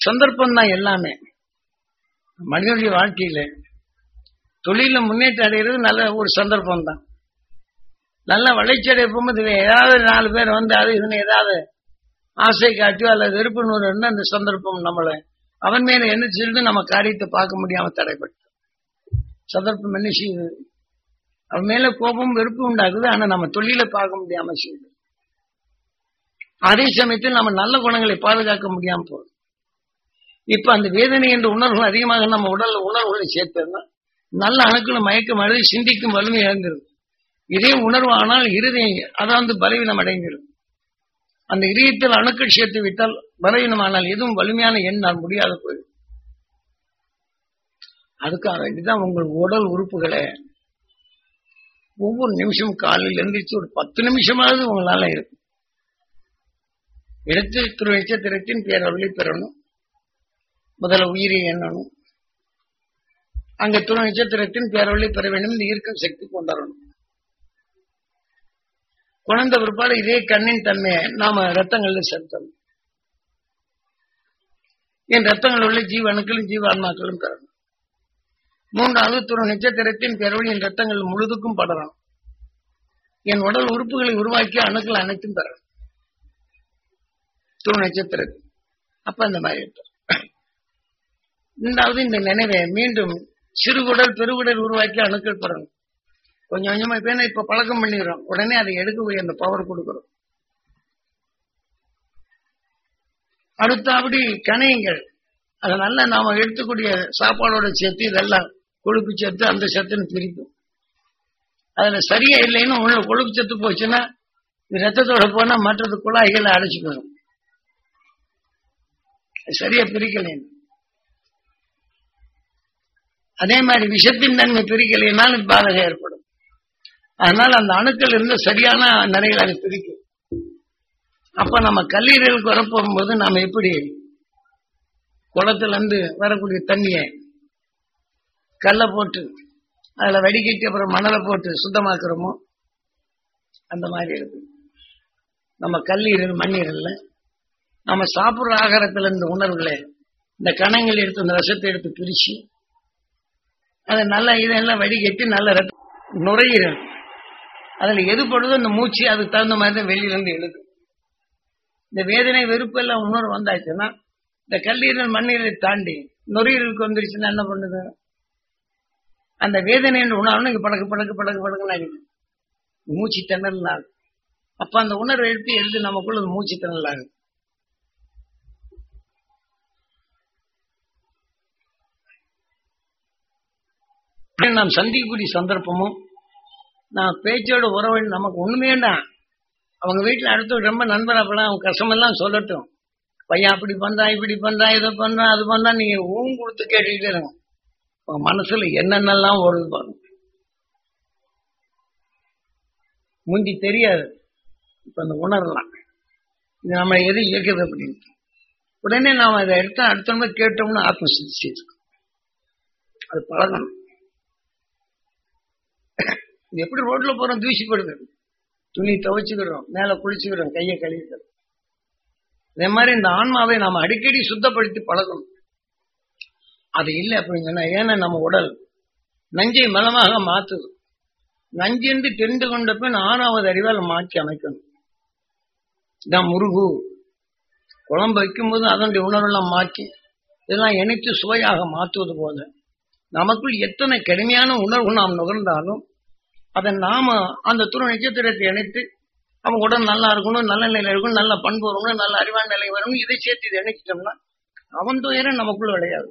சந்தர்ப்பம் தான் எல்லாமே மனிதனுடைய வாழ்க்கையில தொழில முன்னேற்றம் அடைகிறது நல்ல ஒரு சந்தர்ப்பம் தான் நல்ல வளர்ச்சி அடைய போகும்போது ஏதாவது நாலு பேர் வந்து அது இதுன்னு ஏதாவது ஆசை காட்டியோ அல்லது வெறுப்பு நூறு இருந்தா அந்த சந்தர்ப்பம் நம்மளை அவன் மேல என்ன செய்து நம்ம காரியத்தை பார்க்க முடியாம தடைப்பட்டு சந்தர்ப்பம் என்ன செய்யுது அவன் மேல கோபம் வெறுப்பு உண்டாகுது ஆனா நம்ம தொழிலை பார்க்க முடியாம செய்யுது அதே சமயத்தில் நம்ம நல்ல குணங்களை பாதுகாக்க முடியாம போகுது இப்ப அந்த வேதனை என்ற உணர்வுகள் அதிகமாக நம்ம உடல்ல உணர்வுகளை சேர்த்தோம்னா நல்ல அணுக்களும் மயக்கம் அழுது சிந்திக்கும் வலிமை இழந்துருது இதே உணர்வு ஆனால் இருதயம் அதாவது பலவீனம் அடைந்துடும் அந்த இதயத்தில் அணுக்கள் சேர்த்து விட்டால் பலவீனமானால் எதுவும் வலிமையான எண்ணால் முடியாது போயிடும் அதுக்காக வேண்டிதான் உங்கள் உடல் உறுப்புகளை ஒவ்வொரு நிமிஷம் காலையில் எழுந்திரிச்சு ஒரு பத்து நிமிஷமாவது உங்களால இருக்கும் எடுத்து திரு நட்சத்திரத்தின் பேரவழி பெறணும் முதல்ல உயிரை எண்ணணும் அங்க துணை நட்சத்திரத்தின் பேரவழி பெற வேண்டும் இந்த ஈர்க்கும் சக்தி கொண்டாடணும் குழந்த பிற்பாடு இதே கண்ணின் தன்மையை நாம ரத்தங்கள்ல செலுத்தணும் என் ரத்தங்கள் உள்ள ஜீவணுக்களும் ஜீவான்மாக்களும் பெறணும் மூன்றாவது துணை நட்சத்திரத்தின் பேரவழி என் ரத்தங்கள் முழுதுக்கும் படணும் என் உடல் உறுப்புகளை உருவாக்கி அணுக்கள் அனைத்தும் பெறணும் துணை நட்சத்திரத்தில் அப்ப அந்த மாதிரி இருக்கும் ரெண்டாவது இந்த நினைவை மீண்டும் சிறுகுடல் பெருகுடல் உருவாக்கி அணுக்கள் பெறணும் கொஞ்சம் கொஞ்சமா இப்ப என்ன இப்ப பழக்கம் பண்ணிடுறோம் உடனே அதை எடுக்கக்கூடிய அந்த பவர் கொடுக்கிறோம் அடுத்தபடி கணையங்கள் அதனால நாம எடுத்துக்கூடிய சாப்பாடோட சேர்த்து இதெல்லாம் கொழுப்பு சத்து அந்த சத்துன்னு பிரிக்கும் அதுல சரியா இல்லைன்னு உள்ள கொழுப்பு சத்து போச்சுன்னா இது ரத்தத்தோட போனா மற்றது குழாய்களை அடைச்சுக்கணும் சரியா பிரிக்கலைன்னு அதே மாதிரி விஷத்தின் தன்மை பிரிக்கலைனாலும் பாதகம் ஏற்படும் அதனால அந்த அணுக்கள் இருந்து சரியான நிறைகள் அது பிரிக்கும் அப்ப நம்ம கல்லீரலுக்கு வரப்போகும்போது நாம எப்படி குளத்துல இருந்து வரக்கூடிய தண்ணியை கல்லை போட்டு அதுல வடிகட்டி அப்புறம் மணலை போட்டு சுத்தமாக்குறோமோ அந்த மாதிரி இருக்கு நம்ம கல்லீரல் மண்ணீரல்ல நம்ம சாப்பிடுற ஆகாரத்துல இருந்த உணர்வுகளை இந்த கணங்கள் எடுத்து இந்த ரசத்தை எடுத்து பிரிச்சு அதை நல்லா இதெல்லாம் வடிகட்டி நல்ல ரத்த நுரையீரல் அதுல எது படுதோ அந்த மூச்சு அதுக்கு தகுந்த மாதிரி தான் வெளியில இருந்து எழுது இந்த வேதனை வெறுப்பு எல்லாம் உணர்வு வந்தாச்சுன்னா இந்த கல்லீரல் மண்ணீரலை தாண்டி நுரையீரலுக்கு வந்துருச்சுன்னா என்ன பண்ணுது அந்த வேதனை என்ற உணர்வு இங்க படக்கு படக்கு படக்கு படக்குன்னு ஆகுது மூச்சு திணறல் ஆகுது அப்ப அந்த உணர்வை எடுத்து எழுது நமக்குள்ள அது மூச்சு திணறல் ஆகுது நாம் சந்திக்கக்கூடிய சந்தர்ப்பமும் நான் பேச்சோட உறவு நமக்கு ஒண்ணுமே வேண்டாம் அவங்க வீட்டுல அடுத்து ரொம்ப நண்பர் அப்பலாம் அவங்க கஷ்டமெல்லாம் சொல்லட்டும் பையன் அப்படி பண்றான் இப்படி பண்றான் இதை பண்றான் அது பண்றான் நீங்க ஊன் கொடுத்து கேட்டுக்கிட்டே இருங்க உங்க மனசுல என்னென்னலாம் ஓடுது பாருங்க முந்தி தெரியாது இப்ப அந்த உணரலாம் இது நம்ம எது இயக்குது அப்படின்னு உடனே நாம அதை எடுத்தா அடுத்த கேட்டோம்னு ஆத்மசித்தி செய்திருக்கோம் அது பழகணும் இது எப்படி ரோட்ல போறோம் தூசிப்படுது துணி துவைச்சுக்கிறோம் மேல குளிச்சுக்கிறோம் கையை கழுவிக்கிறோம் இதே மாதிரி இந்த ஆன்மாவை நாம அடிக்கடி சுத்தப்படுத்தி பழகணும் அது இல்லை அப்படிங்கன்னா ஏன்னா நம்ம உடல் நஞ்சை மலமாக மாத்துது நஞ்சு என்று தெரிந்து கொண்ட பின் ஆறாவது அறிவால் மாற்றி அமைக்கணும் இதான் முருகு குழம்பு வைக்கும்போது அதனுடைய உணர்வெல்லாம் மாற்றி இதெல்லாம் இணைத்து சுவையாக மாற்றுவது போல நமக்குள் எத்தனை கடுமையான உணர்வு நாம் நுகர்ந்தாலும் அதை நாம அந்த துணை நட்சத்திரத்தை இணைத்து அவன் உடல் நல்லா இருக்கணும் நல்ல நிலையில இருக்கணும் நல்ல பண்பு வரணும் நல்ல அறிவான நிலை வரணும் இதை சேர்த்து இதை இணைச்சிட்டோம்னா அவன் துயரம் நமக்குள்ள விளையாது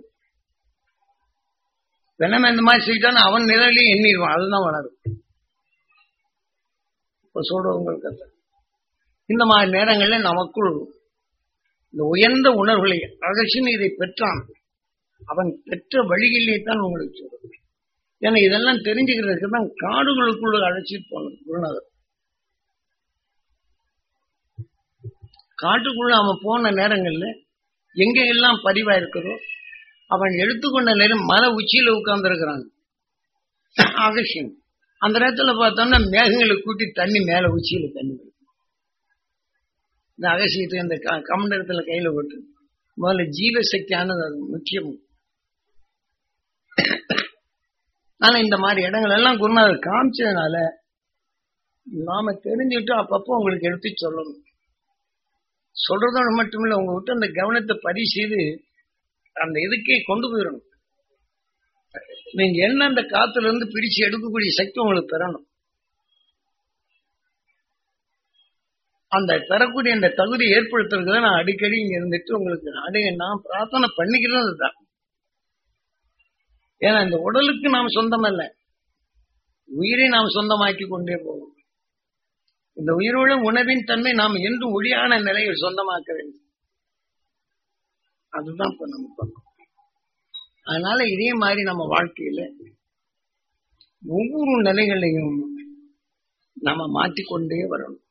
வெனம் இந்த மாதிரி செய்யிட்டான்னு அவன் நிலையிலேயே எண்ணிடுவான் அதுதான் வளரும் இப்ப சொல்றவங்களுக்கு இந்த மாதிரி நேரங்கள்ல நமக்குள் இந்த உயர்ந்த உணர்வுகளை அகசின்னு இதை பெற்றான் அவன் பெற்ற வழியிலே தான் உங்களுக்கு சொல்றது ஏன்னா இதெல்லாம் தெரிஞ்சுக்கிறதுக்கு தான் காடுகளுக்குள்ள அழைச்சிட்டு போனது குருநாதர் காட்டுக்குள்ள அவன் போன நேரங்கள்ல எங்க எல்லாம் பதிவா இருக்குதோ அவன் எடுத்துக்கொண்ட நேரம் மர உச்சியில உட்கார்ந்து இருக்கிறான் அகசியம் அந்த நேரத்துல பார்த்தோம்னா மேகங்களை கூட்டி தண்ணி மேல உச்சியில தண்ணி வருது. இந்த அகசியத்தை இந்த கமண்டத்துல கையில போட்டு முதல்ல ஜீவசக்தியானது அது முக்கியம் ஆனா இந்த மாதிரி இடங்கள் எல்லாம் குருநாதர் காமிச்சதுனால நாம தெரிஞ்சுட்டு அப்பப்போ உங்களுக்கு எடுத்து சொல்லணும் சொல்றதோட மட்டும் இல்ல உங்க விட்டு அந்த கவனத்தை பரி செய்து அந்த இதுக்கே கொண்டு போயிடணும் நீங்க என்ன அந்த காத்துல இருந்து பிரிச்சு எடுக்கக்கூடிய சக்தி உங்களுக்கு பெறணும் அந்த பெறக்கூடிய அந்த தகுதி ஏற்படுத்துறதுக்கு நான் அடிக்கடி இங்க இருந்துட்டு உங்களுக்கு அடைய நான் பிரார்த்தனை பண்ணிக்கிறது தான் ஏன்னா இந்த உடலுக்கு நாம் சொந்தம் அல்ல உயிரை நாம் சொந்தமாக்கி கொண்டே போவோம் இந்த உயிரோட உணவின் தன்மை நாம் என்று ஒளியான நிலையில் சொந்தமாக்க வேண்டும் அதுதான் இப்ப நம்ம பண்ணோம் அதனால இதே மாதிரி நம்ம வாழ்க்கையில ஒவ்வொரு நிலைகளையும் நம்ம மாற்றிக்கொண்டே வரணும்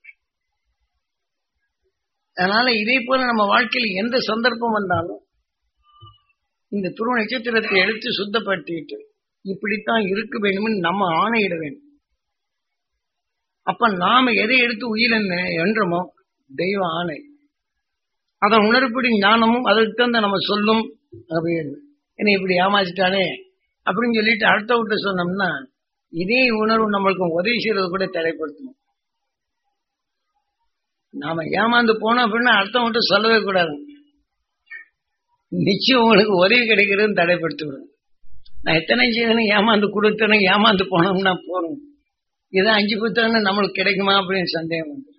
அதனால இதே போல நம்ம வாழ்க்கையில் எந்த சந்தர்ப்பம் வந்தாலும் இந்த துருவ நட்சத்திரத்தை எடுத்து சுத்தப்படுத்திட்டு இப்படித்தான் இருக்க வேண்டும்னு நம்ம ஆணையிட வேண்டும் அப்ப நாம எதை எடுத்து உயிர் என்றமோ தெய்வ ஆணை அதன் உணர்ப்படி ஞானமும் அதற்கு தகுந்த நம்ம சொல்லும் என்னை இப்படி ஏமாச்சிட்டானே அப்படின்னு சொல்லிட்டு அடுத்த விட்டு சொன்னோம்னா இதே உணர்வு நம்மளுக்கு உதவி செய்யறது கூட தடைப்படுத்தணும் நாம ஏமாந்து போனோம் அப்படின்னா அடுத்த மட்டும் சொல்லவே கூடாது நிச்சயம் உங்களுக்கு உதவி கிடைக்கிறது தடைப்படுத்தி விடும் நான் எத்தனை செய்யணும் ஏமாந்து கொடுத்தனும் ஏமாந்து போனோம்னா போறோம் இதான் அஞ்சு புத்தகம் நம்மளுக்கு கிடைக்குமா அப்படின்னு சந்தேகம் வந்து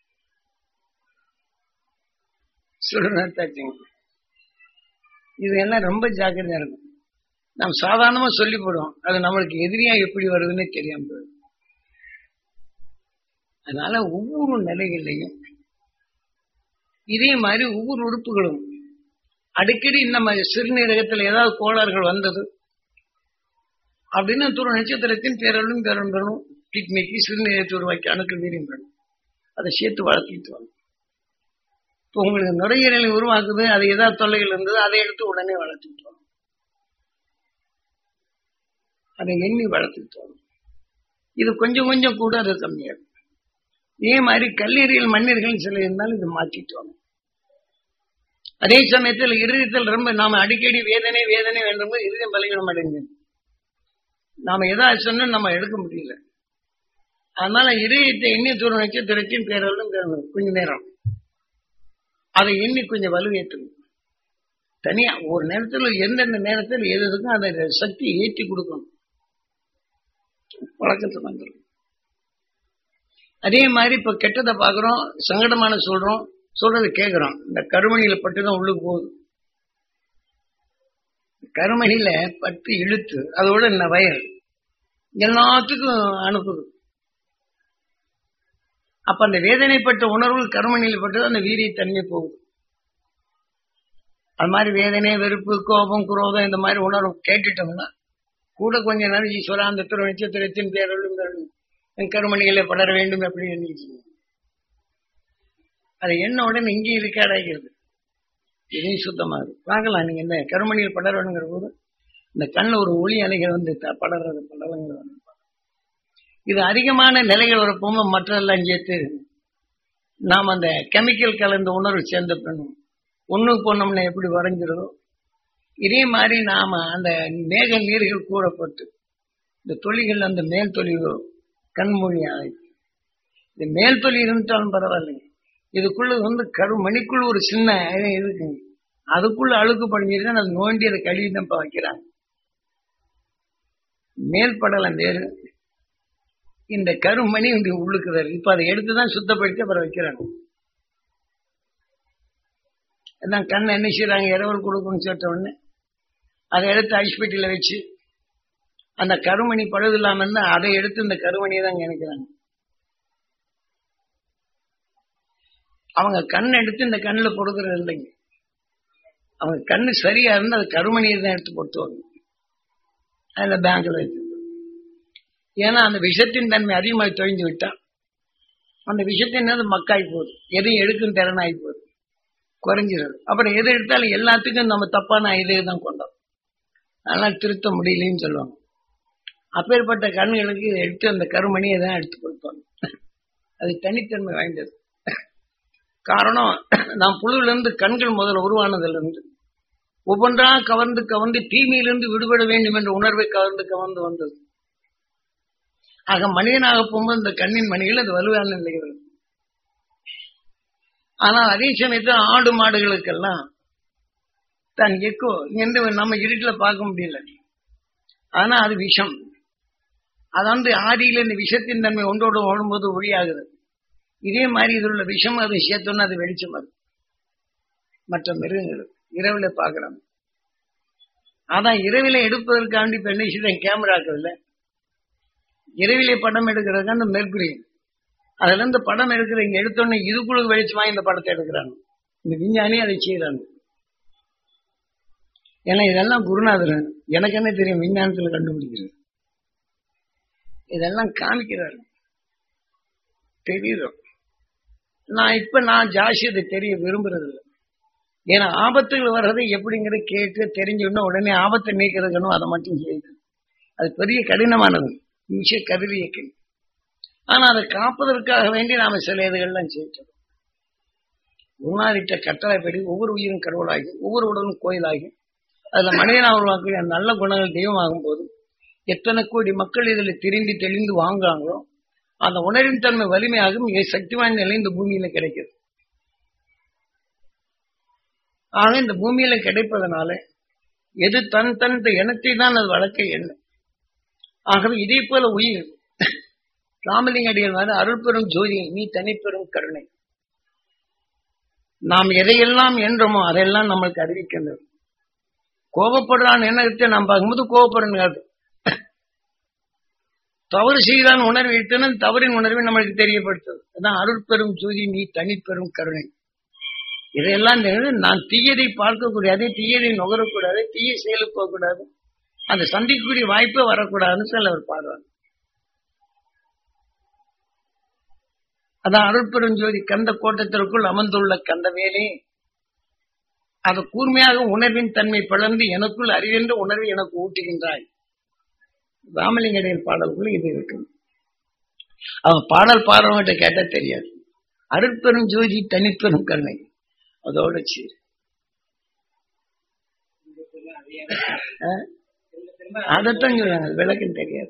சொல்லுங்க இது எல்லாம் ரொம்ப ஜாக்கிரதையா இருக்கும் நாம் சாதாரணமா சொல்லி போடுவோம் அது நம்மளுக்கு எதிரியா எப்படி வருதுன்னு தெரியாம போயிடும் அதனால ஒவ்வொரு நிலைகளையும் இதே மாதிரி ஒவ்வொரு உறுப்புகளும் அடிக்கடி நம்ம சிறுநீரகத்தில் ஏதாவது கோளாறுகள் வந்தது அப்படின்னு துரு நட்சத்திரத்தின் பேரலும் பேரன்பரும் கிட்னிக்கு சிறுநீரகத்தை உருவாக்கி அணுக்கள் வீரியம் வேணும் அதை சேர்த்து வளர்த்திட்டு வாங்க இப்போ உங்களுக்கு நுரையீரலை உருவாக்குது அது ஏதாவது தொல்லைகள் இருந்தது அதை எடுத்து உடனே வளர்த்துட்டு வாங்க அதை எண்ணி வளர்த்துட்டு வாங்க இது கொஞ்சம் கொஞ்சம் கூட அது கம்மியாகும் இதே மாதிரி கல்லீரியல் மண்ணீர்கள் சில இருந்தாலும் இது மாற்றிட்டு வாங்க அதே சமயத்தில் இருதயத்தில் ரொம்ப நாம அடிக்கடி வேதனை வேதனை வேண்டும் இருதயம் பலகீனம் அடைஞ்சு நாம எதாவது சொன்னா நம்ம எடுக்க முடியல அதனால இதயத்தை எண்ணி தூரம் நட்சத்திரத்தின் பேரலும் கொஞ்ச நேரம் அதை எண்ணி கொஞ்சம் வலுவேற்றணும் தனியா ஒரு நேரத்தில் எந்தெந்த நேரத்தில் எது இருக்கும் அதை சக்தி ஏற்றி கொடுக்கணும் பழக்கத்தை வந்துடும் அதே மாதிரி இப்ப கெட்டதை பாக்குறோம் சங்கடமான சொல்றோம் சொல்றது கேட்கிறோம் இந்த கருமணியில பட்டுதான் உள்ளுக்கு போகுது கருமணியில பட்டு இழுத்து அதோட இந்த வயல் எல்லாத்துக்கும் அனுப்புது அப்ப அந்த வேதனைப்பட்ட உணர்வுகள் கருமணியில் பட்டது அந்த வீரியத்தன்மை போகுது அது மாதிரி வேதனை வெறுப்பு கோபம் குரோதம் இந்த மாதிரி உணர்வு கேட்டுட்டோம்னா கூட கொஞ்ச நேரம் ஈஸ்வரா அந்த திரு நட்சத்திரத்தின் பேரலும் என் கருமணிகளை படர வேண்டும் அப்படின்னு எண்ணிச்சு அது என்ன உடனே இங்கே இருக்காடாகிறது இதையும் சுத்தமாகுது பார்க்கலாம் நீங்க இந்த கருமணியில் படர வேணுங்கிற போது இந்த கண்ணில் ஒரு ஒளி அலைகள் வந்து படறது படவங்கள் வந்து இது அதிகமான நிலைகள் வரப்போமோ மற்றெல்லாம் சேர்த்து நாம் அந்த கெமிக்கல் கலந்த உணர்வு சேர்ந்த பண்ணும் ஒண்ணு போனோம்னா எப்படி வரைஞ்சிருதோ இதே மாதிரி நாம அந்த மேக நீர்கள் கூடப்பட்டு இந்த தொழில்கள் அந்த மேல் தொழில்கள் கண்மொழி ஆகுது இந்த மேல் தொழில் இருந்துட்டாலும் பரவாயில்லைங்க இதுக்குள்ள வந்து கரு மணிக்குள்ள ஒரு சின்ன இருக்குங்க அதுக்குள்ள அழுக்கு படிஞ்சிருக்கா அது நோண்டி அதை கழுவி தான் வைக்கிறாங்க மேல் படலம் வேறு இந்த கருமணி இங்க உள்ளுக்குதாரு இப்ப அதை எடுத்துதான் சுத்தப்படுத்தி அப்புறம் வைக்கிறாங்க எல்லாம் கண் என்ன செய்யறாங்க இரவல் கொடுக்கணும்னு சொல்லிட்ட உடனே அதை எடுத்து ஐஸ்பெட்டியில வச்சு அந்த கருமணி பழுது இல்லாம இருந்தா அதை எடுத்து இந்த கருமணியை தான் நினைக்கிறாங்க அவங்க கண் எடுத்து இந்த கண்ணில் கொடுக்கறது இல்லைங்க அவங்க கண்ணு சரியா இருந்தா அது கருமணியை தான் எடுத்து போட்டுவாங்க அதுல பேங்க்ல வச்சு ஏன்னா அந்த விஷத்தின் தன்மை அதிகமாக தொழிஞ்சு விட்டா அந்த விஷத்தின் மக்காய் போகுது எதையும் எடுக்கும் திறனாகி போகுது குறைஞ்சிருது அப்புறம் எது எடுத்தாலும் எல்லாத்துக்கும் நம்ம தப்பான இதே தான் கொண்டோம் அதனால திருத்த முடியலன்னு சொல்லுவாங்க அப்பேற்பட்ட கண்களுக்கு எடுத்து அந்த கருமணியை தான் எடுத்து கொடுப்பாங்க அது தனித்தன்மை வாய்ந்தது காரணம் நாம் புழுவிலிருந்து கண்கள் முதல்ல உருவானதிலிருந்து ஒவ்வொன்றா கவர்ந்து கவர்ந்து தீமையிலிருந்து விடுபட வேண்டும் என்ற உணர்வை கவர்ந்து கவர்ந்து வந்தது ஆக மனிதனாக போகும்போது இந்த கண்ணின் மணிகள் அது வலுவான நிலைகள் ஆனால் அதே சமயத்தில் ஆடு மாடுகளுக்கெல்லாம் தான் எக்கோ இங்கிருந்து நம்ம இருட்டில் பார்க்க முடியல ஆனா அது விஷம் அது வந்து ஆதியில இந்த விஷத்தின் தன்மை ஒன்றோடு ஓடும்போது ஒளியாகுது இதே மாதிரி இதில் உள்ள விஷம் அது சேர்த்தோன்னு அது வெளிச்சம் அது மற்ற மிருகங்கள் இரவுல பார்க்கலாம் அதான் இரவில எடுப்பதற்காண்டி இப்ப என்ன செய்யறேன் கேமராக்கள் இல்ல இரவிலே படம் எடுக்கிறதுக்கு அந்த மெர்குரி அதுல இருந்து படம் எடுக்கிற இங்க எடுத்தோடனே இதுக்குள்ள வெளிச்சமா இந்த படத்தை எடுக்கிறாங்க இந்த விஞ்ஞானி அதை செய்யறாங்க ஏன்னா இதெல்லாம் குருநாதர் எனக்கு என்ன தெரியும் விஞ்ஞானத்துல கண்டுபிடிக்கிறது இதெல்லாம் காமிக்கிறாரு தெரியுது நான் இப்ப நான் ஜாஸ்தி அதை தெரிய விரும்புறது இல்லை ஏன்னா ஆபத்துகள் வர்றதை எப்படிங்கிற கேட்டு தெரிஞ்சுன்னா உடனே ஆபத்தை நீக்கிறதுக்கணும் அதை மட்டும் செய்யுது அது பெரிய கடினமானது விஷய கருவியக்கு ஆனா அதை காப்பதற்காக வேண்டி நாம சில இதுகள்லாம் செய்யணும் குருநாதிட்ட கட்டளைப்படி ஒவ்வொரு உயிரும் கடவுளாகி ஒவ்வொரு உடலும் கோயிலாகி அதுல மனிதனாக உருவாக்கக்கூடிய நல்ல குணங்கள் தெய்வமாகும் போது எத்தனை கோடி மக்கள் இதுல திரும்பி தெளிந்து வாங்குறாங்களோ அந்த உணர்வின் தன்மை வலிமையாகும் மிக சக்திவாய்ந்த நிலை இந்த பூமியில கிடைக்குது ஆக இந்த பூமியில கிடைப்பதனால எது தன் தன் இனத்தை தான் அது வளர்க்க என்ன ஆகவே இதே போல உயிர் ராமலிங்க அடிகள் மாதிரி அருள் பெரும் ஜோதி நீ தனிப்பெரும் கருணை நாம் எதையெல்லாம் என்றோமோ அதையெல்லாம் நம்மளுக்கு அறிவிக்கின்றது கோபப்படுறான் எண்ணத்தை நாம் பார்க்கும்போது கோபப்படுறாது தவறு செய்தான் உணர்வு இழுத்தன தவறின் உணர்வை நம்மளுக்கு தெரியப்படுத்துது அதான் அருள் பெரும் ஜோதி நீ தனிப்பெரும் கருணை இதையெல்லாம் தெரிஞ்சு நான் தீயதை பார்க்கக்கூடாது தீயதை நுகரக்கூடாது தீய செயலுக்கு போகக்கூடாது அந்த சந்திக்கக்கூடிய வாய்ப்பே வரக்கூடாதுன்னு சிலவர் பாடுவாங்க அதான் அருட்பெரும் ஜோதி கந்த கோட்டத்திற்குள் அமர்ந்துள்ள கந்த வேலே அது கூர்மையாக உணர்வின் தன்மை பிளந்து எனக்குள் அறிவென்ற உணர்வை எனக்கு ஊட்டுகின்றாய் ராமலிங்கடையில் பாடல்குள்ள இது இருக்கு அவன் பாடல் பாடுறவங்கிட்ட கேட்டா தெரியாது அருட்பெரும் ஜோதி தனிப்பெரும் கருணை அதோட சரி அதைத்தான் சொல்றாங்க விளக்கம் தெரியாது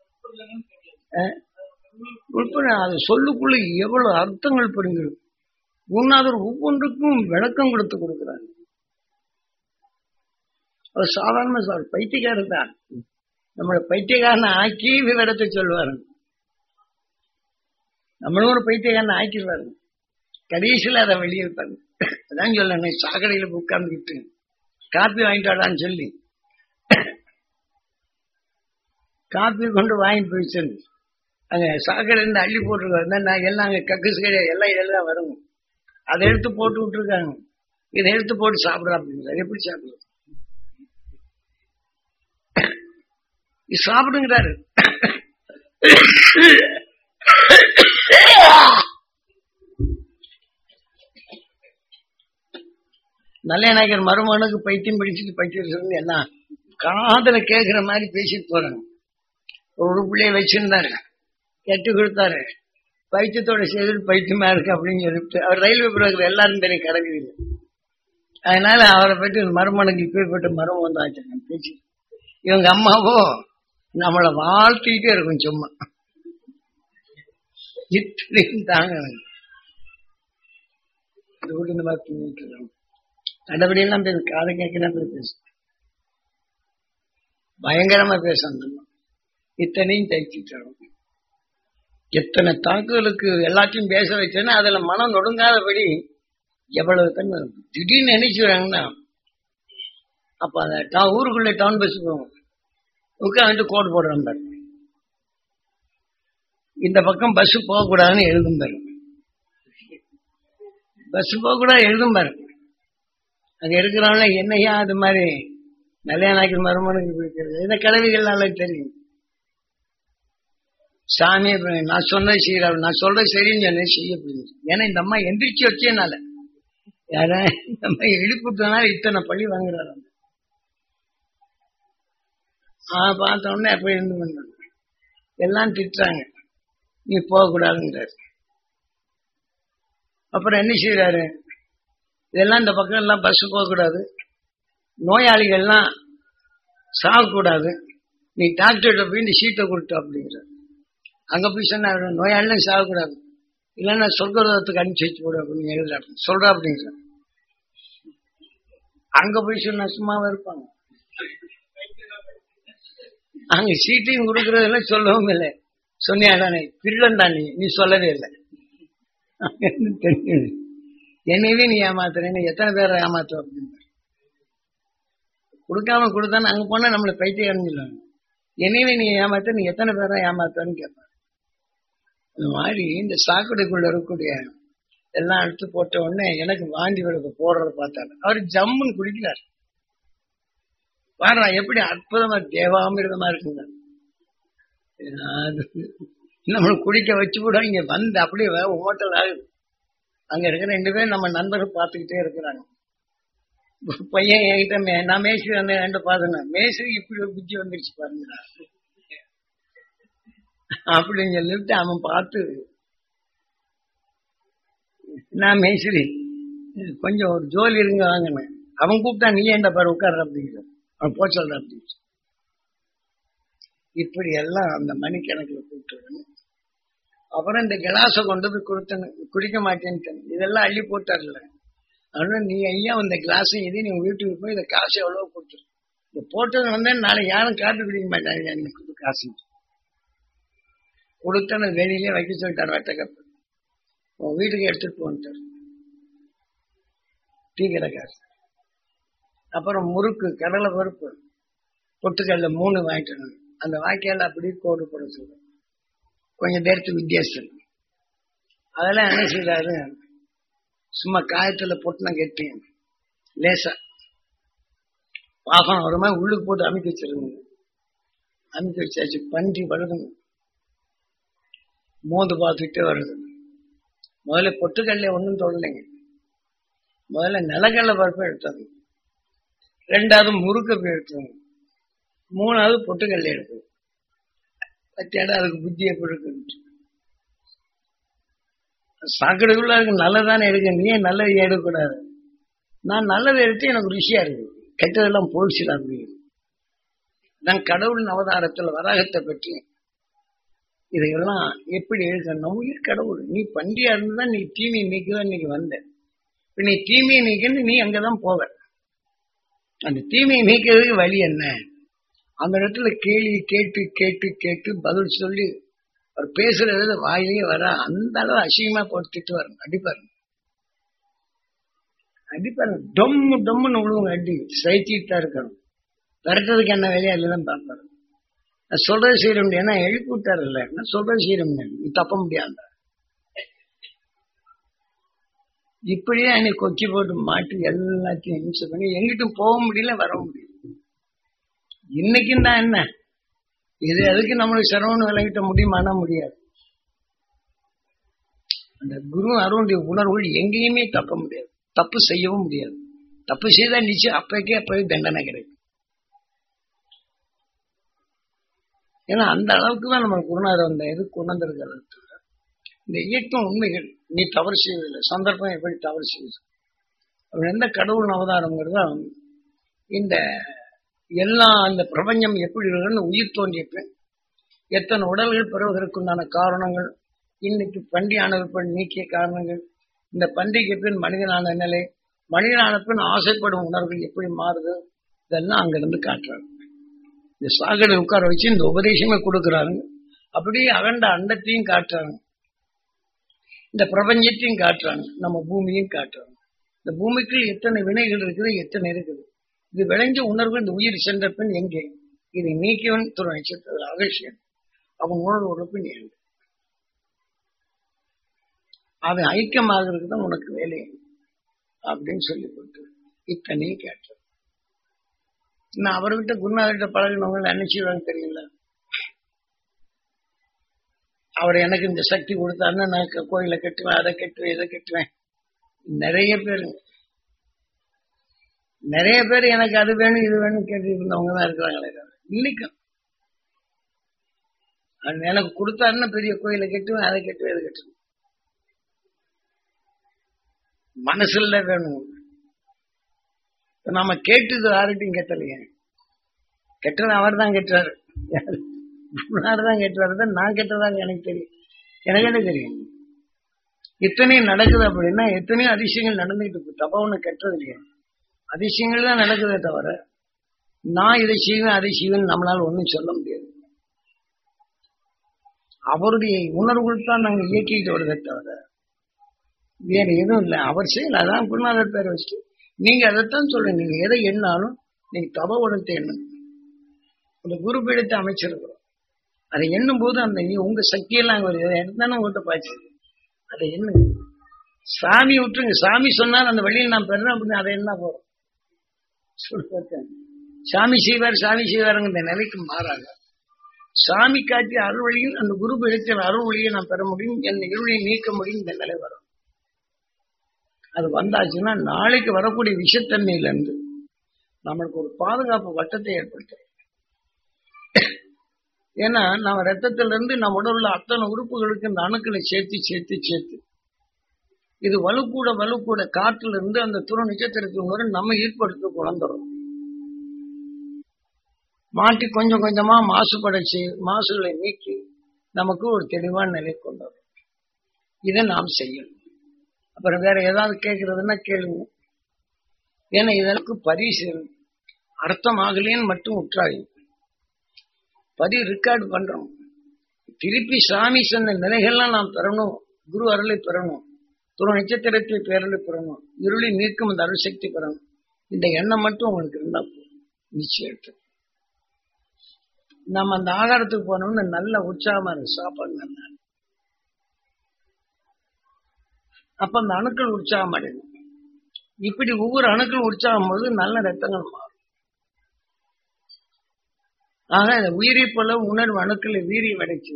உட்பட அது சொல்லுக்குள்ள எவ்வளவு அர்த்தங்கள் புரிஞ்சிடும் குருநாதர் ஒவ்வொன்றுக்கும் விளக்கம் கொடுத்து கொடுக்கிறார் அவர் சாதாரண சார் பைத்தியக்காரர் தான் நம்மளை பைத்தியக்காரனை ஆக்கி விவரத்தை சொல்லுவாரு நம்மளும் ஒரு பைத்தியக்காரனை ஆக்கிடுவாரு கடைசியில் அதை வெளியிருப்பாரு அதான் சொல்ல சாக்கடையில உட்கார்ந்துக்கிட்டு காப்பி வாங்கிட்டாடான்னு சொல்லி காப்பி கொண்டு வாங்கி போயிச்சு அங்க சாக்கடை இருந்து அள்ளி போட்டிருக்காரு நான் எல்லாம் அங்க கக்குசு கிடையாது எல்லாம் இதெல்லாம் வரும் அதை எடுத்து போட்டு விட்டுருக்காங்க இதை எடுத்து போட்டு சாப்பிடலாம் அப்படிங்கிறாரு எப்படி சாப்பிடுறது சாப்பிடுங்கிறாரு நல்லநாயகர் மருமகனுக்கு பைத்தியம் பிடிச்சிட்டு பைத்தியம் என்ன காதல கேட்கிற மாதிரி பேசிட்டு போறாங்க ஒரு பிள்ளைய வச்சிருந்தாரு கெட்டு கொடுத்தாரு பைத்தியத்தோட செய்து பைத்தியமா இருக்கு அப்படின்னு சொல்லிட்டு அவர் ரயில்வே புரோக்கர் எல்லாரும் தெரியும் கிடக்குது அதனால அவரை பற்றி மருமனுக்கு இப்பேற்பட்ட மரம் வந்தாச்சு பேச்சு இவங்க அம்மாவோ நம்மளை வாழ்த்திட்டே இருக்கும் சும்மா இத்தனையும் தாங்க இந்த மாதிரி தூங்கிட்டு இருக்கோம் நடபடியெல்லாம் பேச காதை கேட்கலாம் பேச பயங்கரமா பேசணும் இத்தனையும் தைச்சிட்டு எத்தனை தாக்குதலுக்கு எல்லாத்தையும் பேச வச்சேன்னா அதுல மனம் நொடுங்காதபடி எவ்வளவு தன்மை திடீர்னு நினைச்சுறாங்கன்னா அப்ப அந்த ஊருக்குள்ள டவுன் பஸ் போவோம் உட்காந்துட்டு கோடு போடுறான் பாரு இந்த பக்கம் பஸ் போகக்கூடாதுன்னு எழுதும் பாரு பஸ் போகக்கூடாது எழுதும் பாரு அங்க இருக்கிறவங்க என்னையா அது மாதிரி நல்ல மருமனுக்கு பிடிக்கிறது இந்த கிழவிகள்னால தெரியும் சாமி நான் சொன்னது செய்யற நான் சொல்றது சரின்னு சொன்னேன் செய்ய புரியுது ஏன்னா இந்த அம்மா எந்திரிச்சு வச்சேனால யார இந்த அம்மா எழுப்பிட்டனால இத்தனை பள்ளி வாங்குறாரு ஆஹ் பார்த்த உடனே அப்படி இருந்து பண்ணாங்க எல்லாம் திட்டுறாங்க நீ போகக்கூடாதுங்கிறாரு அப்புறம் என்ன செய்யறாரு இதெல்லாம் இந்த பக்கம் எல்லாம் பஸ் போகக்கூடாது நோயாளிகள்லாம் சாகக்கூடாது நீ டாக்டர்கிட்ட போய் இந்த சீட்டை கொடுத்து அப்படிங்கிற அங்க போய் சொன்னா நோயாளிலாம் சாகக்கூடாது இல்லைன்னா சொர்க்கத்துக்கு அனுப்பிச்சு வச்சு போடு அப்படின்னு எழுதுறாரு சொல்றா அப்படிங்கிற அங்க போய் சொன்னா சும்மாவே இருப்பாங்க அங்க சீட்டையும் கொடுக்கறதெல்லாம் சொல்லவும் இல்லை சொன்னியாடானே திருடன்டா நீ நீ சொல்லவே இல்லை தெரியுது என்னையவே நீ ஏமாத்துறேன்னு எத்தனை பேரை ஏமாத்துவ அப்படின்னு கொடுக்காம கொடுத்தானே அங்க போனா நம்மளை பைத்தியம் சொல்லுவாங்க என்னையவே நீ ஏமாத்த நீ எத்தனை பேரை ஏமாத்துவன்னு கேட்பாங்க இந்த மாதிரி இந்த சாக்கடைக்குள்ள இருக்கக்கூடிய எல்லாம் எடுத்து போட்ட உடனே எனக்கு வாந்தி விடுக்க போடுறத பார்த்தாரு அவர் ஜம்முன்னு குடிக்கிறார் பாரு எப்படி அற்புதமா தேவாமிரதமா இருக்குங்க அது நம்மளை குடிக்க வச்சு கூட இங்க வந்து அப்படியே ஹோட்டல் ஆகுது அங்க இருக்கிற ரெண்டு பேரும் நம்ம நண்பர்கள் பார்த்துக்கிட்டே இருக்கிறாங்க பையன் என்கிட்ட மே நான் மேஸ்திரி வந்து ரெண்டு பார்த்தேன் மேஸ்திரி இப்படி ஒரு புத்தி வந்துருச்சு பாருங்க அப்படின்னு சொல்லிட்டு அவன் பார்த்து நான் மேஸ்திரி கொஞ்சம் ஒரு ஜோலி இருங்க வாங்கினேன் அவன் கூப்பிட்டா நீ ஏன்டா பாரு உட்கார்ற அப்படிங்கிற அவன் போ சொல்ற அப்படின்னு இப்படி எல்லாம் அந்த மணிக்கணக்கில் கூப்பிட்டு அப்புறம் இந்த கிளாஸை கொண்டு போய் கொடுத்தேன் குடிக்க மாட்டேன்ட்டு இதெல்லாம் அள்ளி போட்டார்ல அதனால நீ ஐயா இந்த கிளாஸ் இது நீ வீட்டுக்கு போய் இந்த காசு எவ்வளவு கொடுத்துரு இந்த போட்டது வந்து நாளை யாரும் காப்பி குடிக்க மாட்டாங்க எனக்கு காசு கொடுத்தன வெளியிலே வைக்க சொல்லிட்டார் வட்ட கப்பு உன் வீட்டுக்கு எடுத்துட்டு போன்ட்டார் டீ கடை காசு அப்புறம் முறுக்கு கடலை பருப்பு பொட்டுக்கல்ல மூணு வாங்கிட்டு அந்த வாய்க்கால அப்படியே கோடு போட சொல்றேன் கொஞ்சம் நேரத்துக்கு வித்தியாசம் அதெல்லாம் என்ன செய்யறாரு சும்மா காயத்துல பொட்டுன கட்டி லேசா வாசனம் வருமா உள்ளுக்கு போட்டு அமைக்க வச்சிருங்க அமைக்க வச்சாச்சு பன்றி வருதுங்க மோந்து பார்த்துக்கிட்டே வருது முதல்ல பொட்டுக்கல்ல ஒன்றும் தொடலைங்க முதல்ல நிலக்கடலை பருப்பை எடுத்தாங்க ரெண்டாவது முறுக்க போய் எடுத்தாங்க மூணாவது பொட்டுக்கல்ல எடுத்தது பத்தியாடா அதுக்கு புத்தி எப்படி இருக்கு சாக்கடைக்குள்ள இருக்கு நல்லதானே எடுக்க நீ ஏன் நல்லது எடுக்கக்கூடாது நான் நல்லதை எடுத்து எனக்கு ருசியா இருக்கு கெட்டதெல்லாம் போயிடுச்சுடா அப்படின்னு நான் கடவுள் அவதாரத்தில் வராகத்தை பற்றி இதையெல்லாம் எப்படி எழுதணும் உயிர் கடவுள் நீ பண்டியா இருந்துதான் நீ தீமையை நீக்குதான் இன்னைக்கு வந்த இப்ப நீ தீமையை நீக்கன்னு நீ அங்கதான் போவ அந்த தீமையை நீக்கிறதுக்கு வழி என்ன அந்த இடத்துல கேள்வி கேட்டு கேட்டு கேட்டு பதில் சொல்லி அவர் பேசுறது வாயிலேயே வர அந்த அளவு அசிங்கமா கொடுத்துட்டு வரணும் அடிப்பாரு அடிப்பாரு டொம்மு டொம்முன்னு விழுவுங்க அடி சைத்திட்டு தான் இருக்கணும் விரட்டுறதுக்கு என்ன வேலையா இல்லைன்னு பார்ப்பாரு நான் சொல்றது செய்ய முடியாது ஏன்னா எழுப்பி விட்டாரு இல்ல நான் சொல்றது செய்ய முடியாது நீ தப்ப முடியாது இப்படியே அன்னைக்கு கொக்கி போட்டு மாட்டி எல்லாத்தையும் ஹிம்சை பண்ணி எங்கிட்டும் போக முடியல வர முடியல இன்னைக்கும் தான் என்ன இது எதுக்கு நம்மளுக்கு சிரமம்னு விளங்கிட்ட முடியுமானா முடியாது அந்த குரு அருளுடைய உணர்வுகள் எங்கேயுமே தப்ப முடியாது தப்பு செய்யவும் முடியாது தப்பு செய்தா நிச்சயம் அப்பக்கே அப்பவே தண்டனை கிடைக்கும் ஏன்னா அந்த அளவுக்கு தான் நம்ம குருநாதர் அந்த இது கொண்டிருக்கிறது இந்த இயக்கம் உண்மைகள் நீ தவறு செய்வதில்லை சந்தர்ப்பம் எப்படி தவறு செய்யுது அவர் எந்த கடவுள் அவதாரங்கிறத இந்த எல்லா இந்த பிரபஞ்சம் எப்படி இருக்குன்னு உயிர் தோன்றிய பின் எத்தனை உடல்கள் பெறுவதற்குண்டான காரணங்கள் இன்னைக்கு பண்டியான பின் நீக்கிய காரணங்கள் இந்த பண்டிகை பின் மனிதனான நிலை மனிதனான பின் ஆசைப்படும் உணர்வுகள் எப்படி மாறுது இதெல்லாம் அங்கிருந்து காட்டுறாங்க இந்த சாகடை உட்கார வச்சு இந்த உபதேசமே கொடுக்குறாங்க அப்படியே அகண்ட அண்டத்தையும் காட்டுறாங்க இந்த பிரபஞ்சத்தையும் காட்டுறாங்க நம்ம பூமியும் காட்டுறாங்க இந்த பூமிக்குள் எத்தனை வினைகள் இருக்குது எத்தனை இருக்குது இது விளைஞ்ச உணர்வு இந்த உயிர் சென்ற பின் எங்கே இது நீக்கியவன் துறை நட்சத்திர அகழ்ச்சியன் அவன் உணர்வோட பின் எங்க அது ஐக்கியமாகிறதுக்கு தான் உனக்கு வேலை அப்படின்னு சொல்லி கொடுத்து இத்தனையும் கேட்டது நான் அவர்கிட்ட குருநாதர்கிட்ட பழகினவங்க என்ன செய்வாங்க தெரியல அவர் எனக்கு இந்த சக்தி கொடுத்தாருன்னா நான் கோயிலை கட்டுவேன் அதை கட்டுவேன் இதை கட்டுவேன் நிறைய பேர் நிறைய பேர் எனக்கு அது வேணும் இது வேணும் கேட்டு இருந்தவங்க தான் இருக்கிறாங்களே இன்னைக்கும் எனக்கு கொடுத்தாருன்னா பெரிய கோயிலை கட்டுவேன் அதை கட்டுவேன் இதை கட்டுவேன் மனசுல வேணும் இப்ப நாம கேட்டது யார்கிட்டையும் கேட்டலையே கெட்டது அவர் தான் கெட்டாரு தான் கெட்டாரு நான் கெட்டதாக எனக்கு தெரியும் எனக்கு என்ன தெரியும் இத்தனையும் நடக்குது அப்படின்னா எத்தனையோ அதிசயங்கள் நடந்துகிட்டு இருக்கு தப்பா ஒண்ணு கெட்டது இல்லையா அதிசயங்கள் தான் நடக்குதே தவிர நான் இதை செய்வேன் அதை செய்வேன் நம்மளால ஒண்ணும் சொல்ல முடியாது அவருடைய உணர்வுகள் தான் நாங்க இயக்கிட்டு வருதே தவிர வேற எதுவும் இல்லை அவர் செய்யல அதான் குருநாதர் பேரை வச்சுட்டு நீங்க அதைத்தான் சொல்றீங்க நீங்க எதை எண்ணாலும் நீங்க தப உணர்த்தை எண்ணுங்க அந்த குரு பீடத்தை அமைச்சிருக்கிறோம் அதை எண்ணும் போது அந்த உங்க சக்தியெல்லாம் அங்க வருது எடுத்தானே உங்கள்கிட்ட பாய்ச்சு அதை எண்ணுங்க சாமி விட்டுருங்க சாமி சொன்னால் அந்த வழியில் நான் பெறேன் அப்படின்னு அதை என்ன போறோம் சொல்லுங்க சாமி செய்வார் சாமி செய்வாருங்க இந்த நிலைக்கு மாறாங்க சாமி காட்டிய அருள் வழியில் அந்த குரு பீடத்தில் அருள் வழியை நான் பெற முடியும் என் இருளை நீக்க முடியும் இந்த நிலை வரும் அது வந்தாச்சுன்னா நாளைக்கு வரக்கூடிய விஷத்தன்மையில இருந்து நம்மளுக்கு ஒரு பாதுகாப்பு வட்டத்தை ஏற்படுத்த ஏன்னா நம்ம ரத்தத்துல இருந்து நம்ம உடவுல அத்தனை உறுப்புகளுக்கு இந்த அணுக்களை சேர்த்து சேர்த்து சேர்த்து இது வலுக்கூட வலுக்கூட காற்றுல இருந்து அந்த துணை நட்சத்திரத்தின் வரை நம்ம ஈர்ப்படுத்த குழந்துரும் மாட்டி கொஞ்சம் கொஞ்சமா மாசுபடைச்சு மாசுகளை நீக்கி நமக்கு ஒரு தெளிவான நிலை கொண்டு வரும் இதை நாம் செய்யணும் அப்புறம் வேற ஏதாவது கேட்கறதுன்னா கேளுங்க ஏன்னா இதற்கு பரிசு அர்த்தம் ஆகலேன்னு மட்டும் உற்றாய் பதி ரெக்கார்டு பண்றோம் திருப்பி சாமி சொன்ன நிலைகள்லாம் நாம் பெறணும் குரு அருளை பெறணும் துணை நட்சத்திரத்தை பேரலை பெறணும் இருளை நீக்கும் அந்த அருள் சக்தி பெறணும் இந்த எண்ணம் மட்டும் உங்களுக்கு இருந்தா நிச்சயம் நம்ம அந்த ஆகாரத்துக்கு போனோம்னு நல்ல உற்சாகமா இருக்கு சாப்பாடு நல்லா அப்ப அந்த அணுக்கள் உற்சாகம் அடையும் இப்படி ஒவ்வொரு அணுக்கள் உற்சாகம் போது நல்ல ரத்தங்கள் மாறும் ஆக இந்த உயிரை போல உணர்வு அணுக்களை வீரியம் அடைச்சு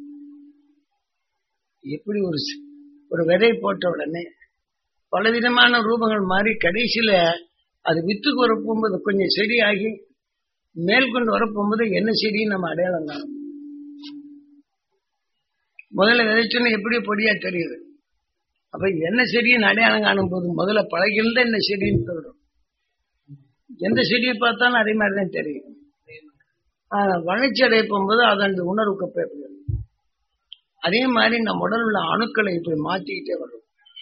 எப்படி ஒரு ஒரு விதை போட்ட உடனே பலவிதமான ரூபங்கள் மாறி கடைசியில அது வித்துக்கு வரப்போகும்போது கொஞ்சம் செடியாகி மேல் கொண்டு வரப்போகும்போது என்ன செடின்னு நம்ம அடையாளம் காணும் முதல்ல விதைச்சோன்னு எப்படி பொடியா தெரியுது அப்ப என்ன செடின்னு அடையாளம் காணும் போது முதல்ல பழகிருந்தா என்ன செடின்னு சொல்றோம் எந்த செடியை பார்த்தாலும் அதே மாதிரிதான் தெரியும் வளர்ச்சி அடைய போகும்போது அதன் உணர்வுக்கு போயிடுது அதே மாதிரி நம்ம உடல் உள்ள அணுக்களை இப்படி மாத்திக்கிட்டே வரும்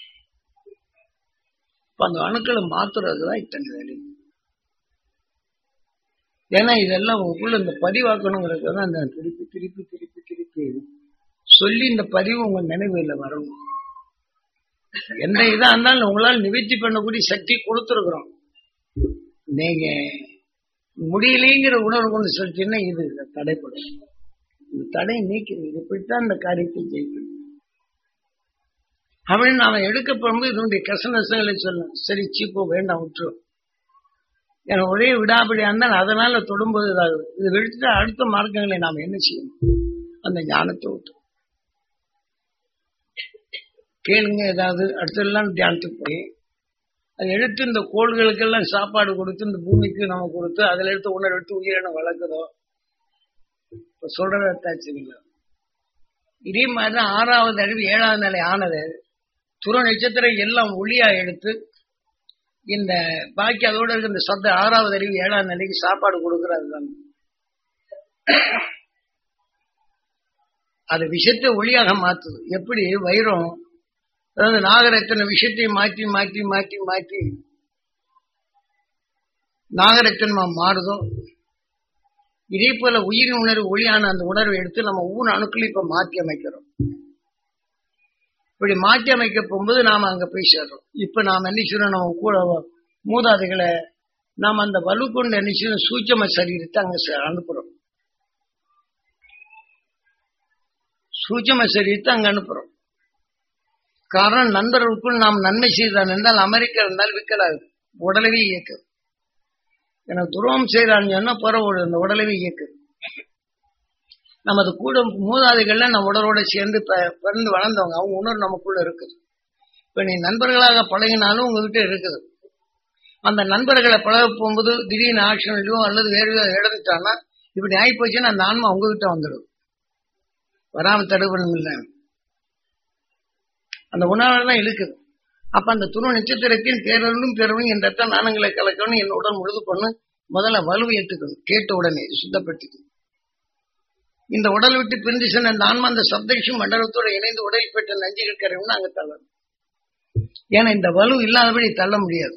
இப்ப அந்த அணுக்களை மாத்துறதுதான் இத்தனை வேலை ஏன்னா இதெல்லாம் உங்களுக்குள்ள இந்த பதிவாக்கணுங்கிறது தான் இந்த திருப்பி திருப்பி திருப்பி திருப்பி சொல்லி இந்த பதிவு உங்க நினைவுல வரணும் எந்த இதா இருந்தாலும் உங்களால் நிவர்த்தி பண்ணக்கூடிய சக்தி கொடுத்துருக்குறோம் நீங்க முடியலைங்கிற உணர்வு கொண்டு சொல்லிட்டீங்கன்னா இது தடைப்படும் இந்த தடை நீக்கிறது இது இப்படித்தான் இந்த காரியத்தை ஜெயிக்கணும் அப்படின்னு நாம எடுக்க போகும்போது இதனுடைய கசநசங்களை சொல்லணும் சரி சீப்போ வேண்டாம் விட்டுரும் எனக்கு ஒரே விடாபடியா இருந்தால் அதனால தொடும்போது இதாகுது இது விடுத்துட்டு அடுத்த மார்க்கங்களை நாம் என்ன செய்யணும் அந்த ஞானத்தை விட்டு கேளுங்க ஏதாவது அடுத்தெல்லாம் தியானத்துக்கு போய் அது எடுத்து இந்த கோள்களுக்கெல்லாம் சாப்பாடு கொடுத்து இந்த பூமிக்கு நம்ம கொடுத்து அதுல எடுத்து உணர் எடுத்து உயிரின வளர்க்குதோ இப்ப சொல்றதாச்சுங்களா இதே மாதிரிதான் ஆறாவது அறிவு ஏழாவது நிலை ஆனது துற நட்சத்திரம் எல்லாம் ஒளியா எடுத்து இந்த பாக்கி அதோட இருக்க இந்த சத்த ஆறாவது அறிவு ஏழாவது நிலைக்கு சாப்பாடு கொடுக்கறது தான் அது விஷயத்தை ஒளியாக மாத்துது எப்படி வைரம் அதாவது நாகரத்தின விஷயத்தை மாற்றி மாற்றி மாற்றி மாற்றி நாகரத்தினமா மாறுதோ இதே போல உயிரின் உணர்வு ஒளியான அந்த உணர்வை எடுத்து நம்ம ஒவ்வொரு அணுக்களும் இப்ப மாற்றி அமைக்கிறோம் இப்படி மாற்றி அமைக்க போகும்போது நாம அங்க போய் சேர்றோம் இப்ப நாம் என்ன செய்யறோம் நம்ம கூட மூதாதைகளை நாம் அந்த வலு கொண்டு என்ன செய்யணும் சூட்சம சரீரத்தை அங்க அனுப்புறோம் சூட்சம சரீரத்தை அங்க அனுப்புறோம் காரணம் நண்பர்களுக்குள் நாம் நன்மை செய்தான் என்றால் அமெரிக்கா இருந்தால் விற்கலாது உடலவே இயக்குது எனக்கு துரோகம் செய்யறான்னு சொன்னா புற இந்த உடலவே இயக்குது நமது கூட மூதாதைகள்ல நம்ம உடலோட சேர்ந்து பிறந்து வளர்ந்தவங்க அவங்க உணர்வு நமக்குள்ள இருக்குது இப்ப நீ நண்பர்களாக பழகினாலும் உங்ககிட்ட இருக்குது அந்த நண்பர்களை பழக போகும்போது திடீர்னு ஆக்ஷன்லயோ அல்லது வேறு இழந்துட்டாங்கன்னா இப்படி ஆகி போச்சுன்னா அந்த ஆன்மா உங்ககிட்ட வந்துடும் வராம தடுப்பணும் இல்லை அந்த உணர்வு தான் இழுக்குது அப்ப அந்த துருவ நட்சத்திரத்தின் பேரலும் பேரலும் என் ரத்த நாணங்களை கலக்கணும் என் உடல் முழுது பண்ணு முதல்ல வலுவை ஏற்றுக்கணும் கேட்ட உடனே சுத்தப்படுத்திக்கணும் இந்த உடல் விட்டு பிரிந்து சென்ற அந்த ஆன்மா அந்த சப்தேஷம் மண்டலத்தோட இணைந்து உடலில் பெற்ற நஞ்சுகள் கரைவுன்னு அங்க தள்ளணும் ஏன்னா இந்த வலு இல்லாதபடி தள்ள முடியாது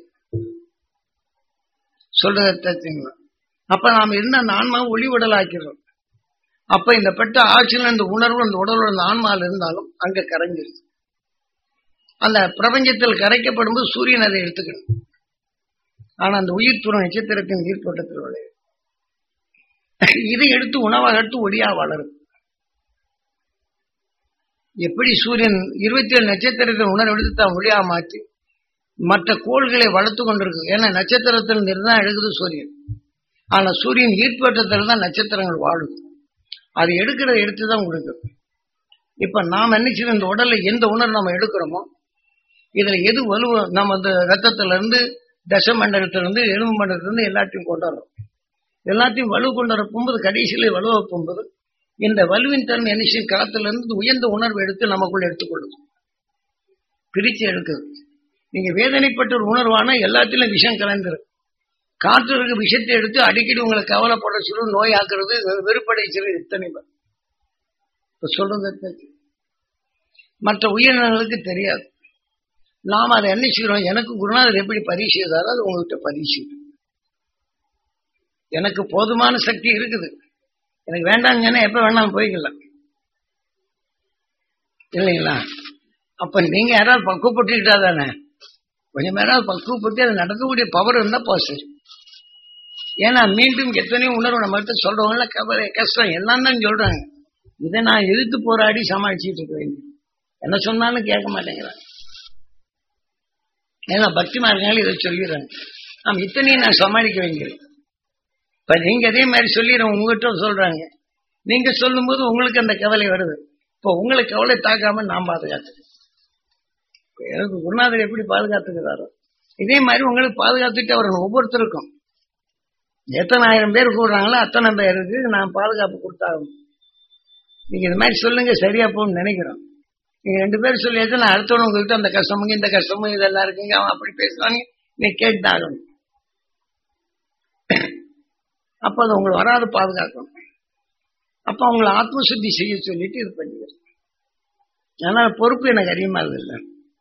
சொல்றத அப்ப நாம் இருந்த அந்த ஆன்மாவை ஒளி உடல் ஆக்கிறோம் அப்ப இந்த பெற்ற ஆட்சியில் இந்த உணர்வு அந்த உடலோட அந்த ஆன்மாவில் இருந்தாலும் அங்க கரைஞ்சிருது அந்த பிரபஞ்சத்தில் கரைக்கப்படும் போது சூரியன் அதை எடுத்துக்கணும் ஆனா அந்த உயிர் துணை நட்சத்திரத்தின் நீர்த்தோட்டத்தில் விளையும் இதை எடுத்து உணவாக எடுத்து ஒளியா வளரும் எப்படி சூரியன் இருபத்தி ஏழு நட்சத்திரத்தின் உணர்வு எடுத்து தான் ஒளியா மாற்றி மற்ற கோள்களை வளர்த்து கொண்டிருக்கு ஏன்னா நட்சத்திரத்தில் இருந்து தான் எழுகுது சூரியன் ஆனா சூரியன் ஈர்ப்பேற்றத்தில் தான் நட்சத்திரங்கள் வாழுது அது எடுக்கிறத எடுத்து தான் கொடுக்குது இப்ப நாம் என்ன செய்யணும் இந்த உடல்ல எந்த உணர்வு நம்ம எடுக்கிறோமோ இதுல எது வலுவ நம்ம அந்த ரத்தத்துல இருந்து தசமண்டலத்திலிருந்து எலும்பு மண்டலத்திலிருந்து எல்லாத்தையும் கொண்டு வரோம் எல்லாத்தையும் வலு கொண்டு வர போகும்போது கடைசியில வலுவ போகும்போது இந்த வலுவின் தன்மை என்ன செய்யும் காத்துல இருந்து உயர்ந்த உணர்வு எடுத்து நமக்குள்ள எடுத்துக்கொள்ளும் பிரிச்சு எடுக்குது நீங்க வேதனைப்பட்ட ஒரு உணர்வானா எல்லாத்திலும் விஷம் கலந்துரு காற்று இருக்க விஷத்தை எடுத்து அடிக்கடி உங்களை கவலைப்பட சொல்லு நோய் ஆக்குறது வெறுப்படை சொல்லு இத்தனை பேர் இப்ப சொல்றது மற்ற உயிரினங்களுக்கு தெரியாது நாம் அதை என்ன செய்கிறோம் எனக்கு குருநாதர் எப்படி பரிசு செய்தாரோ அது உங்ககிட்ட பரிசு எனக்கு போதுமான சக்தி இருக்குது எனக்கு வேண்டாங்கன்னா எப்ப வேணாலும் போய்க்கலாம் இல்லைங்களா அப்ப நீங்க யாராவது பக்குவப்பட்டுக்கிட்டா தானே கொஞ்சம் யாராவது பக்குவப்பட்டு அதை நடக்கக்கூடிய பவர் இருந்தா போசு ஏன்னா மீண்டும் எத்தனையோ உணர்வு நம்மகிட்ட சொல்றவங்கள கவலை கஷ்டம் எல்லாம் தான் சொல்றாங்க இதை நான் எதிர்த்து போராடி சமாளிச்சுட்டு இருக்க வேண்டிய என்ன சொன்னாலும் கேட்க மாட்டேங்கிறாங்க ஏன்னா பக்திமா இருக்காங்க இதை சொல்லிடுறாங்க நாம் இத்தனையும் நான் சமாளிக்க வேண்டியது இப்ப நீங்க அதே மாதிரி சொல்லிடுறோம் உங்ககிட்ட சொல்றாங்க நீங்க சொல்லும் போது உங்களுக்கு அந்த கவலை வருது இப்போ உங்களுக்கு கவலை தாக்காம நான் பாதுகாத்துக்கிறேன் எனக்கு குருநாதர் எப்படி பாதுகாத்துக்கிறாரோ இதே மாதிரி உங்களுக்கு பாதுகாத்துட்டு அவர் ஒவ்வொருத்தருக்கும் எத்தனை ஆயிரம் பேர் கூடுறாங்களோ அத்தனை பேருக்கு நான் பாதுகாப்பு கொடுத்தாகணும் நீங்க இது மாதிரி சொல்லுங்க சரியா போகணும்னு நினைக்கிறோம் நீங்க ரெண்டு பேரும் சொல்லியாச்சும் நான் அடுத்தவங்க உங்ககிட்ட அந்த கஷ்டமுங்க இந்த கஷ்டமும் இதெல்லாம் இருக்குங்க அவன் அப்படி பேசுறாங்க நீ கேட்டாகணும் அப்ப அது உங்களை வராது பாதுகாக்கணும் அப்ப அவங்களை ஆத்ம சுத்தி செய்ய சொல்லிட்டு இது பண்ணிக்கிறேன் ஆனா பொறுப்பு எனக்கு அதிகமா இல்லை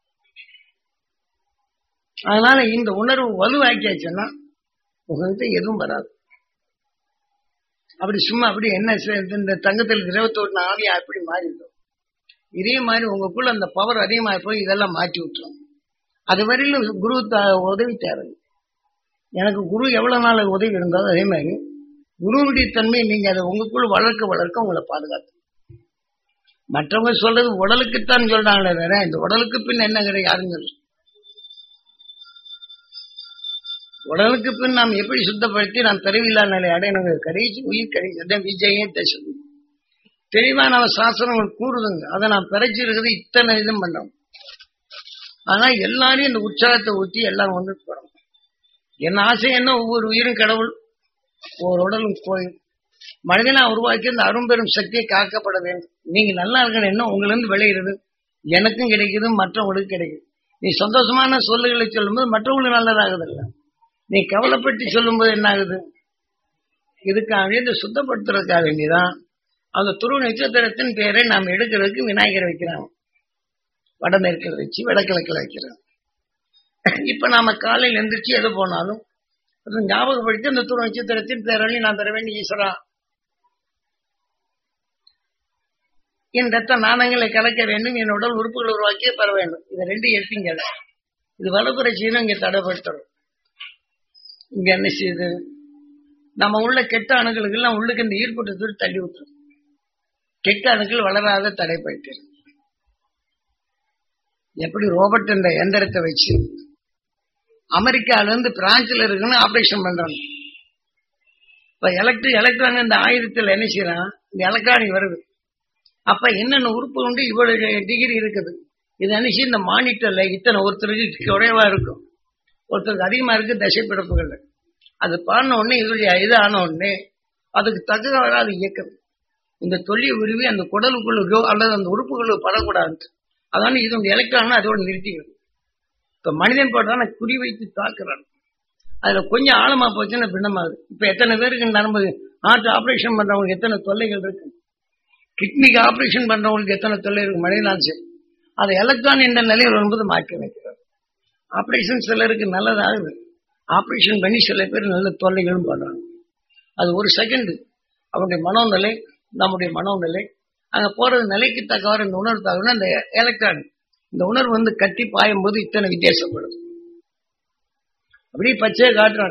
அதனால இந்த உணர்வு வலுவாக்கியாச்சுன்னா உங்ககிட்ட எதுவும் வராது அப்படி சும்மா அப்படி என்ன இந்த தங்கத்தில் இருபத்தோட்டு ஆவியா அப்படி மாறிடும் இதே மாதிரி உங்களுக்குள்ள அந்த பவர் அதிகமாக போய் இதெல்லாம் மாற்றி விட்டுரும் அது வரையிலும் குரு உதவி தேவை எனக்கு குரு எவ்வளவு நாள் உதவி இருந்தாலும் அதே மாதிரி குருவுடைய தன்மை நீங்க அதை உங்களுக்குள்ள வளர்க்க வளர்க்க உங்களை பாதுகாத்து மற்றவங்க சொல்றது உடலுக்குத்தான் சொல்றாங்களே வேற இந்த உடலுக்கு பின் என்ன கிடையாது யாருங்க உடலுக்கு பின் நாம் எப்படி சுத்தப்படுத்தி நாம் பிறவில்லா நிலை அடையணுங்க கடைசி உயிர் கடைசி விஜயம் தசம் தெளிவா நம்ம சாஸ்திரங்கள் கூறுதுங்க அதை நான் பிறச்சிருக்கிறது இத்தனை இதும் பண்ணோம் ஆனா எல்லாரையும் இந்த உற்சாகத்தை ஊற்றி எல்லாம் வந்து போறோம் என் ஆசை என்ன ஒவ்வொரு உயிரும் கடவுள் ஒரு உடலும் கோயில் மனிதனா உருவாக்கி இந்த அரும்பெரும் சக்தியை காக்கப்பட வேண்டும் நீங்க நல்லா இருக்கணும் என்ன உங்களிருந்து விளையிறது எனக்கும் கிடைக்குது மற்றவங்களுக்கு கிடைக்குது நீ சந்தோஷமான சொல்லுகளை சொல்லும்போது மற்றவங்களுக்கு நல்லதாகுது இல்லை நீ கவலைப்பட்டு சொல்லும்போது என்ன ஆகுது இதுக்காக வேண்டி சுத்தப்படுத்துறதுக்காக வேண்டிதான் அந்த துரு நட்சத்திரத்தின் பேரை நாம் எடுக்கிறதுக்கு விநாயகர் வைக்கிறோம் வடமேற்கில் வச்சு வடகிழக்கில் வைக்கிறோம் இப்ப நாம காலையில் எந்திரிச்சு எது போனாலும் ஞாபகப்படுத்தி அந்த துரு நட்சத்திரத்தின் பேரையும் நான் தர வேண்டிய ஈஸ்வரா என் ரத்த நாணயங்களை கலக்க வேண்டும் என் உடல் உறுப்புகள் உருவாக்கி பெற வேண்டும் இது ரெண்டு எடுத்தீங்க இது வலப்புற சீனம் இங்க தடைப்படுத்துறோம் இங்க என்ன செய்யுது நம்ம உள்ள கெட்ட அணுக்களுக்கு எல்லாம் உள்ளுக்கு இந்த ஈர்ப்பட்டு தள்ளி விட்டுரும் கெட்ட அணுக்கள் வளராத தடைப்பட்டு எப்படி ரோபோட் என்ற எந்திரத்தை வச்சு அமெரிக்கால இருந்து பிரான்ஸ்ல இருக்குன்னு ஆபரேஷன் பண்றாங்க இப்ப எலக்ட்ரி எலக்ட்ரான் இந்த ஆயுதத்தில் என்ன செய்யறான் இந்த எலக்ட்ரானிக் வருது அப்ப என்னென்ன உறுப்பு உண்டு இவ்வளவு டிகிரி இருக்குது இது நினைச்சு இந்த மானிட்டர்ல இத்தனை ஒருத்தருக்கு குறைவா இருக்கும் ஒருத்தருக்கு அதிகமா இருக்கு தசைப்பிடிப்புகள் அது பாடின உடனே இதனுடைய இது ஆன உடனே அதுக்கு தகுந்த அது இயக்கம் இந்த தொல்லிய உருவி அந்த குடலுக்குள்ளோ அல்லது அந்த உறுப்புகளுக்கு படக்கூடாது அதனால இதனுடைய எலக்ட்ரான் அதோட நிறுத்திக்கணும் இப்ப மனிதன் போட்டான குறி வைத்து தாக்குறான் அதுல கொஞ்சம் ஆழமா போச்சுன்னா பின்னமாகுது இப்ப எத்தனை பேருக்கு நரம்பு ஹார்ட் ஆபரேஷன் பண்றவங்களுக்கு எத்தனை தொல்லைகள் இருக்கு கிட்னிக்கு ஆபரேஷன் பண்றவங்களுக்கு எத்தனை தொல்லை இருக்கு மனிதனால் சரி அதை எலக்ட்ரான் என்ற நிலையில் வரும்போது மாற்றி வைக்கிறார் ஆபரேஷன் சிலருக்கு நல்லதாகுது ஆபரேஷன் பண்ணி சில பேர் நல்ல தொல்லைகளும் பண்றாங்க அது ஒரு செகண்ட் அவனுடைய மனோநிலை நம்முடைய மனோநிலை அங்க போறது நிலைக்கு தக்கவாறு இந்த உணர்வு தகவல் அந்த எலக்ட்ரான் இந்த உணர்வு வந்து கட்டி பாயும் போது இத்தனை வித்தியாசப்படுது அப்படியே பச்சையை காட்டுறாங்க